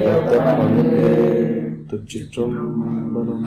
திருச்சிற்றம்பலம்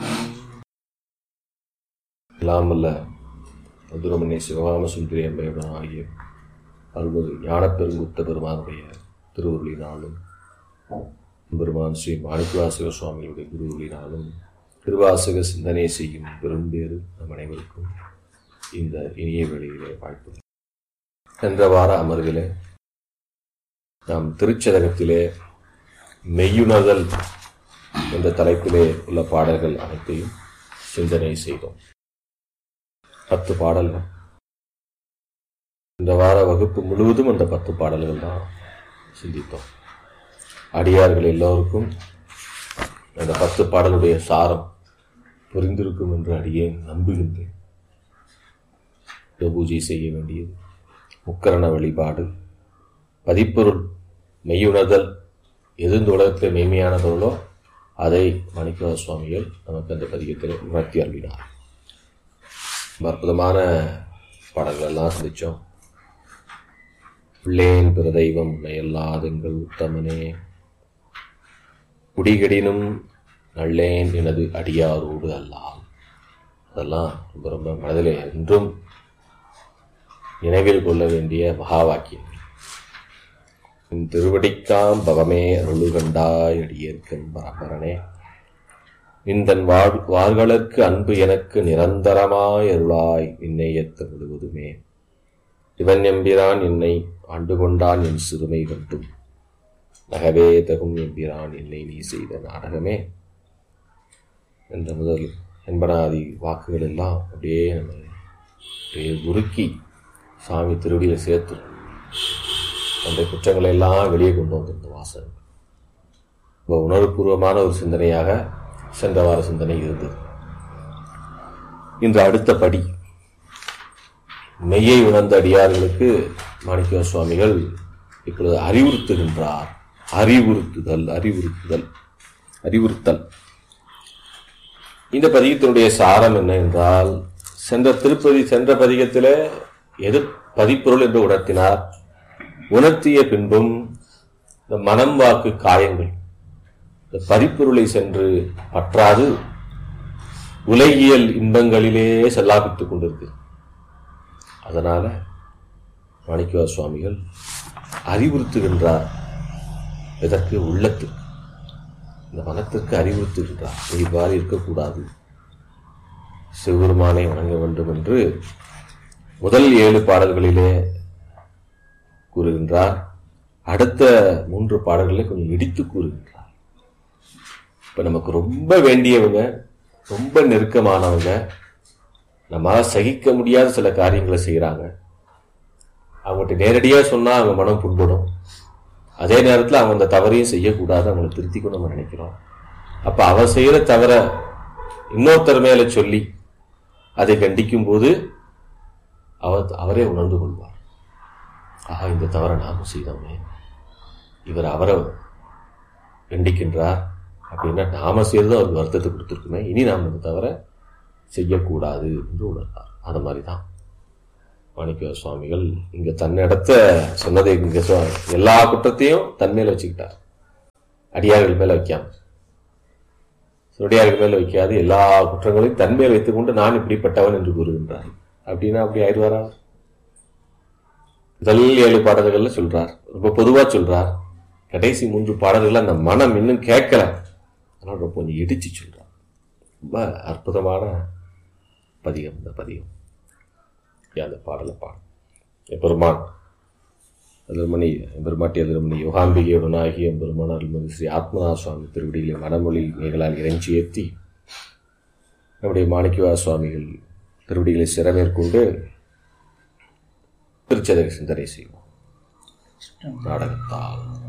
எல்லாம் வல்ல மதுரமணி சிவகாம சுந்தரி அம்மையுடன் ஆகிய அருள்மிகு ஞானப்பெருங்குத்த பெருமானுடைய திருவுருளினாலும் பெருமான் ஸ்ரீ மாணிக்கவாசக சுவாமிகளுடைய குருவுளினாலும் திருவாசக சிந்தனை செய்யும் பெரும்பேறு நம் அனைவருக்கும் இந்த இனிய வேளையிலே வாழ்த்து சென்ற வார அமர்விலே நாம் திருச்சதகத்திலே மெய்யுணர்தல் என்ற தலைப்பிலே உள்ள பாடல்கள் அனைத்தையும் சிந்தனை செய்தோம் பத்து பாடல்கள் இந்த வார வகுப்பு முழுவதும் அந்த பத்து பாடல்கள் தான் சிந்தித்தோம் அடியார்கள் எல்லோருக்கும் அந்த பத்து பாடலுடைய சாரம் புரிந்திருக்கும் என்று அடியேன் நம்புகின்றேன் பூஜை செய்ய வேண்டியது முக்கரண வழிபாடு பதிப்பொருள் மெய்யுணர்தல் எது இந்த உலகத்தில் மெய்மையான பொருளோ அதை மணிக்கவ சுவாமிகள் நமக்கு அந்த பதிகத்தில் உணர்த்தி அருளினார் ரொம்ப அற்புதமான பாடல்கள் எல்லாம் சிந்திச்சோம் பிள்ளேன் பிற தெய்வம் உன்னையல்லாதெங்கள் உத்தமனே குடிகடினும் நல்லேன் எனது அடியாரோடு அல்லாம் அதெல்லாம் ரொம்ப ரொம்ப மனதிலே என்றும் நினைவில் கொள்ள வேண்டிய மகா வாக்கியங்கள் உன் திருவடிக்காம் பவமே அருளுகண்டாய் அடியேற்கன் பரம்பரனே நின்றன் வாழ் வார்களுக்கு அன்பு எனக்கு நிரந்தரமாய் அருளாய் நின்னையத்த முழுவதுமே இவன் எம்பிரான் என்னை ஆண்டு கொண்டான் என் சிறுமை கண்டும் நகவே தகும் எம்பிரான் என்னை நீ செய்த நாடகமே என்ற முதல் என்பனாதி வாக்குகள் எல்லாம் அப்படியே நம்ம அப்படியே உருக்கி சாமி திருவடியில் சேர்த்து அந்த குற்றங்களை எல்லாம் வெளியே கொண்டு வந்திருந்த வாசகம் ரொம்ப உணர்வுபூர்வமான ஒரு சிந்தனையாக சென்ற வார சிந்தனை இருந்தது இன்று அடுத்த படி மெய்யை உணர்ந்த அடியார்களுக்கு மாணிக்க சுவாமிகள் இப்பொழுது அறிவுறுத்துகின்றார் அறிவுறுத்துதல் அறிவுறுத்துதல் அறிவுறுத்தல் இந்த பதிகத்தினுடைய சாரம் என்ன என்றால் சென்ற திருப்பதி சென்ற பதிகத்திலே எது பதிப்பொருள் என்று உணர்த்தினார் உணர்த்திய பின்பும் இந்த மனம் வாக்கு காயங்கள் இந்த பரிப்பொருளை சென்று பற்றாது உலகியல் இன்பங்களிலே செல்லாபித்துக் கொண்டிருக்கு அதனால மாணிக்கவா சுவாமிகள் அறிவுறுத்துகின்றார் இதற்கு உள்ளத்துக்கு இந்த மனத்திற்கு அறிவுறுத்துகின்றார் இவ்வாறு இருக்கக்கூடாது சிவபெருமானை வணங்க வேண்டும் என்று முதல் ஏழு பாடல்களிலே கூறுகின்றார் அடுத்த மூன்று பாடல்களை கொஞ்சம் இடித்து கூறுகின்றார் இப்ப நமக்கு ரொம்ப வேண்டியவங்க ரொம்ப நெருக்கமானவங்க நம்மளால சகிக்க முடியாத சில காரியங்களை செய்யறாங்க அவங்ககிட்ட நேரடியா சொன்னா அவங்க மனம் புண்படும் அதே நேரத்தில் அவங்க அந்த தவறையும் செய்யக்கூடாது அவங்களை திருத்திக்கணும் நம்ம நினைக்கிறோம் அப்ப அவன் செய்யற தவற இன்னொருத்தர் மேல சொல்லி அதை கண்டிக்கும் போது அவர் அவரே உணர்ந்து கொள்வார் ஆஹா இந்த தவறை நாமும் செய்தோமே இவர் அவரை கண்டிக்கின்றார் அப்படின்னா நாம செய்யறது அவருக்கு வருத்தத்தை கொடுத்துருக்குமே இனி நாம் இந்த தவிர செய்யக்கூடாது என்று உணர்ந்தார் அந்த மாதிரி தான் மாணிக்க சுவாமிகள் இங்க தன்னிடத்த சொன்னதை இங்க எல்லா குற்றத்தையும் தன் மேல வச்சுக்கிட்டார் அடியார்கள் மேல வைக்காம சுடியார்கள் மேல வைக்காது எல்லா குற்றங்களையும் தன் மேல் வைத்துக்கொண்டு நான் இப்படிப்பட்டவன் என்று கூறுகின்றார் அப்படின்னா அப்படி ஆயிடுவாரா முதல் ஏழு பாடல்கள்ல சொல்றார் ரொம்ப பொதுவா சொல்றார் கடைசி மூன்று பாடல்கள் அந்த மனம் இன்னும் கேட்கல அதனால ரொம்ப கொஞ்சம் இடிச்சு சொல்றார் ரொம்ப அற்புதமான பதிகம் இந்த பதிகம் அந்த பாடலை பாடும் எம்பெருமான் அதிர்மணி எம்பெருமாட்டி அதிர்மணி யோகாம்பிகையுடனாகி எம்பெருமான் அருள்மதி ஸ்ரீ ஆத்மநா சுவாமி திருவடியிலே மனமொழி நிகழால் இறைஞ்சி ஏற்றி நம்முடைய மாணிக்கவா சுவாமிகள் திருவடிகளை சிறமேற்கொண்டு திருச்சதக சிந்தனை செய்வோம் நாடகத்தால்